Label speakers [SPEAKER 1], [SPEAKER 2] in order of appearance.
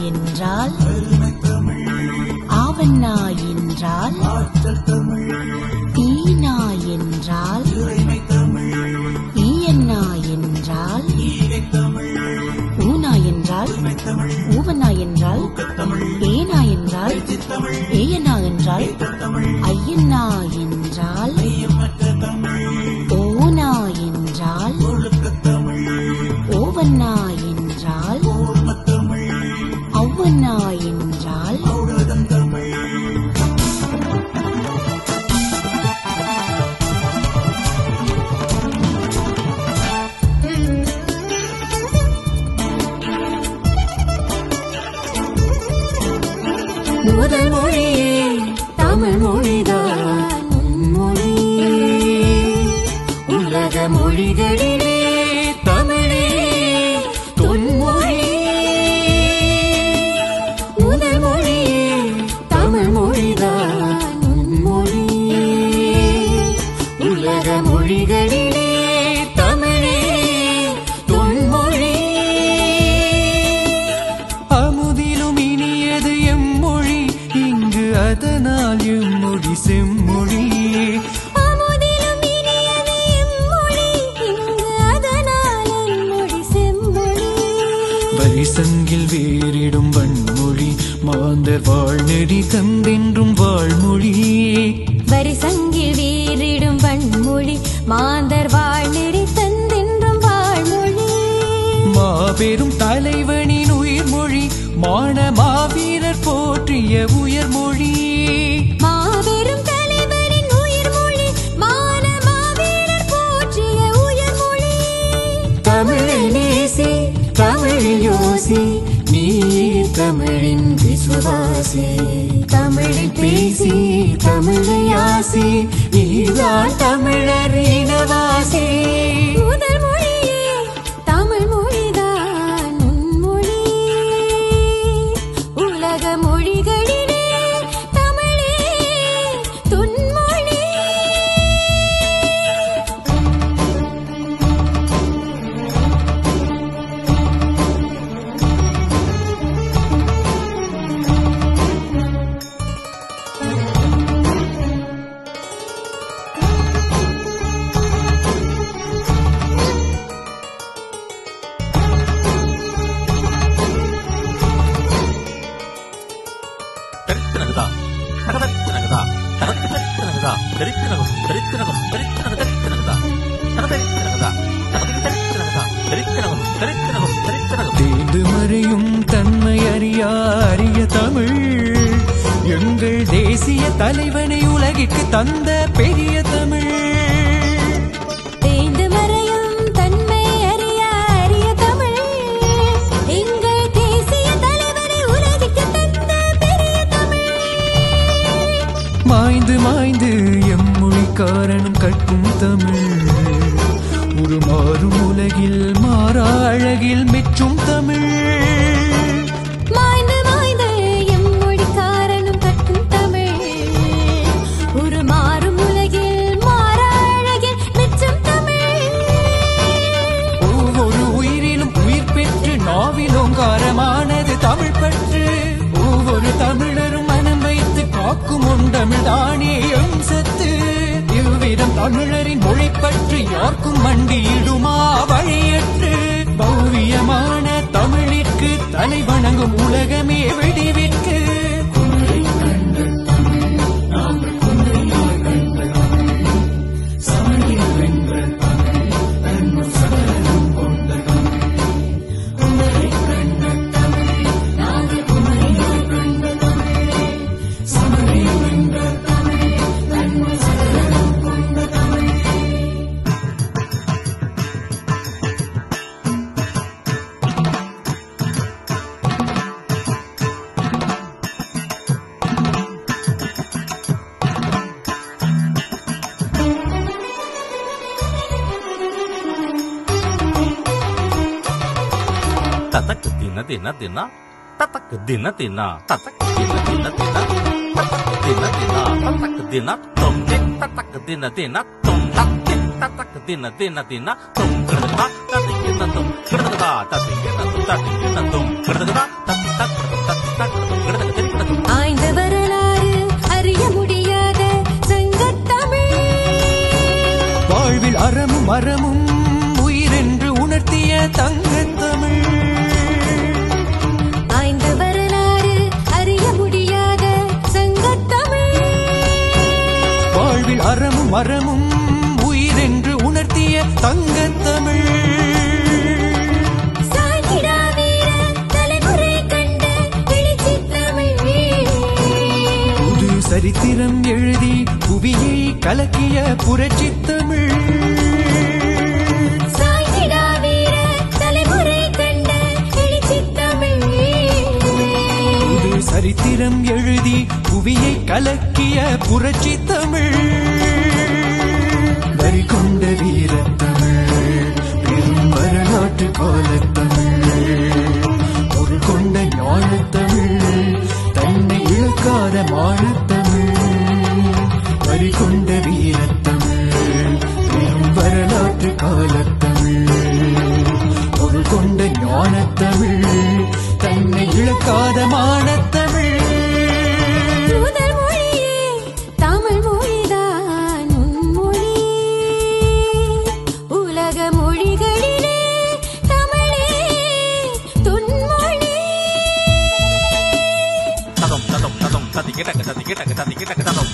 [SPEAKER 1] என்றால் ஆவண்ணா என்றால் ஈனா என்றால் ஈயண்ணா என்றால் ஊனா என்றால் ஊவண்ணா என்றால் ஏனா என்றால் ஏயண்ணா என்றால் ஐயண்ணா என்றால் ஓனா என்றால் ஓவண்ணா என்றால் ஒவ்வொன்னா என்றால்
[SPEAKER 2] முதல் மொழியே தமிழ் மொழிதான் மொழி உலக மொழிகளிலே தமிழே தொன்மொழி முதல் மொழியே தமிழ் மொழிதான் மொழி உலக மொழிகளிலே தமிழே தொன்மொழி
[SPEAKER 3] அமுதிலும் இனியது எம்மொழி இங்கு அதனால் எம்மொழி செம்மொழி
[SPEAKER 2] அமுதிலும் இனியது எம்மொழி, இங்கு அதனால் எம்மொழி செம்மொழி.
[SPEAKER 3] வரிசங்கில் வேறிடும் வன்மொழி மாந்தர் வாழ்நெறி தந்தென்றும் வாழ்மொழி
[SPEAKER 2] வரிசங்கில் வீறிடும் வன்மொழி மாந்தர் வாழ்நெறி தந்தென்றும் வாழ்மொழி
[SPEAKER 3] மாபெரும் தலைவனின் உயிர்மொழி மான மாவீரர் போற்றிய உயர்மொழி
[SPEAKER 2] மாபெரும் தலைவரின் உயிர்மொழி மான மாவீரர் போற்றிய உயர்மொழி தமிழை நேசி தமிழில் யோசி நீ தமிழின் விசுவாசி தமிழில் பேசி தமிழை ஆசி நீதான் தமிழர் இனவாசி முதல் மொழியே தமிழ் மொழிதான் உன் மொழி உலக மொழிகளிலே தமிழே துன்மொழி
[SPEAKER 4] தரித்தினகுதா தகதத்தினகுதா தகதத்தினகுதா தரித்தினகும் தரித்தினகும் தரித்தினகு தரித்தினகுதா தகதரித்தினகுதா தகதரித்தினகுதா தரித்தினகும் தரித்தினகும் தரித்தினகும்
[SPEAKER 3] தேடு மறையும் தன்மை அறியா அரிய தமிழ் எங்கள் தேசிய தலைவனை உலகிற்கு தந்த பெரிய தமிழ்
[SPEAKER 2] தேய்ந்து மறையும் தன்மை அறிய அரிய தமிழ் எங்கள் தேசிய தலைவரை உலகிற்கு தந்த பெரிய தமிழ்
[SPEAKER 3] மாய்ந்து மாய்ந்து எம்மொழி காரணம் கற்கும் தமிழ் உருமாறும் உலகில் மாறா அழகில் மெச்சும் தமிழ்
[SPEAKER 2] மாய்ந்து மாய்ந்து எம்மொழி காரணம் கற்கும் தமிழ் ஒரு மாறும் உலகில் மாறா அழகில் மெச்சும் தமிழ்
[SPEAKER 3] ஒவ்வொரு உயிரிலும் உயிர் பெற்று நாவிலோங்காரமானது தமிழ் பற்று ஒவ்வொரு தமிழரும் மனம் வைத்து காக்கும் உண்டமிழ் தானே எம் சத்து இவ்விதம் தமிழரின் மொழி பற்றி யாருக்கும் மண்டியிடுமா வழியற்று பௌவியமான தமிழிற்கு தலை வணங்கும் உலகமே வெடிவிற்கு
[SPEAKER 4] ததக்கு தின தின தின ததக்கு தின தின ததக்கு தின தின தின ததக்கு தின தின ததக்கு தின தொம் தின் ததக்கு தின தின தொம் தக் தின் ததக்கு தின தின தின தொம் கிருதா ததிக்கின தொம் கிருதா ததிக்கின தொம் ததிக்கின தொம் கிருதா தத் தக்
[SPEAKER 3] கலக்கிய புரட்சி தமிழ்
[SPEAKER 2] சாய்ந்திடா வீர தலைமுறை கண்ட எழுச்சித் தமிழ்
[SPEAKER 3] புது சரித்திரம் எழுதி புவியை கலக்கிய புரட்சி தமிழ் வரி கொண்ட வீரத்தமிழ் பெரும் வரலாற்று காலத்தமிழ் பொருள் கொண்ட ஞானத்தமிழ் தன்னை இழக்காத மானத்தமிழ் வரி கொண்ட வீரத்தமிழ் பெரும் வரலாற்று காலத்தமிழ் பொருள் கொண்ட ஞானத்தமிழ் தன்னை இழக்காத மானத்தமிழ்
[SPEAKER 2] முதல் மொழியே தமிழ் மொழிதான் உன் மொழி உலக மொழிகளிலே தமிழே துன்மொழி
[SPEAKER 4] ததம் ததம் ததம் ததி கிடக்கு ததி கிடக்கு ததி கிடக்கு ததம்